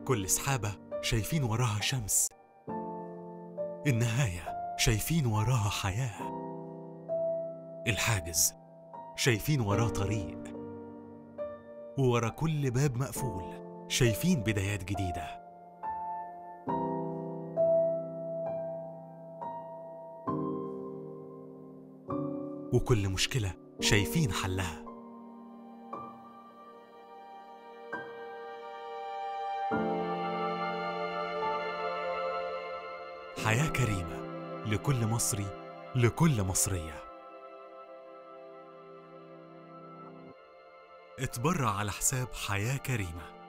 كل سحابة شايفين وراها شمس النهاية شايفين وراها حياة الحاجز شايفين وراه طريق وورا كل باب مقفول شايفين بدايات جديدة وكل مشكلة شايفين حلها حياة كريمة لكل مصري لكل مصرية اتبرع على حساب حياة كريمة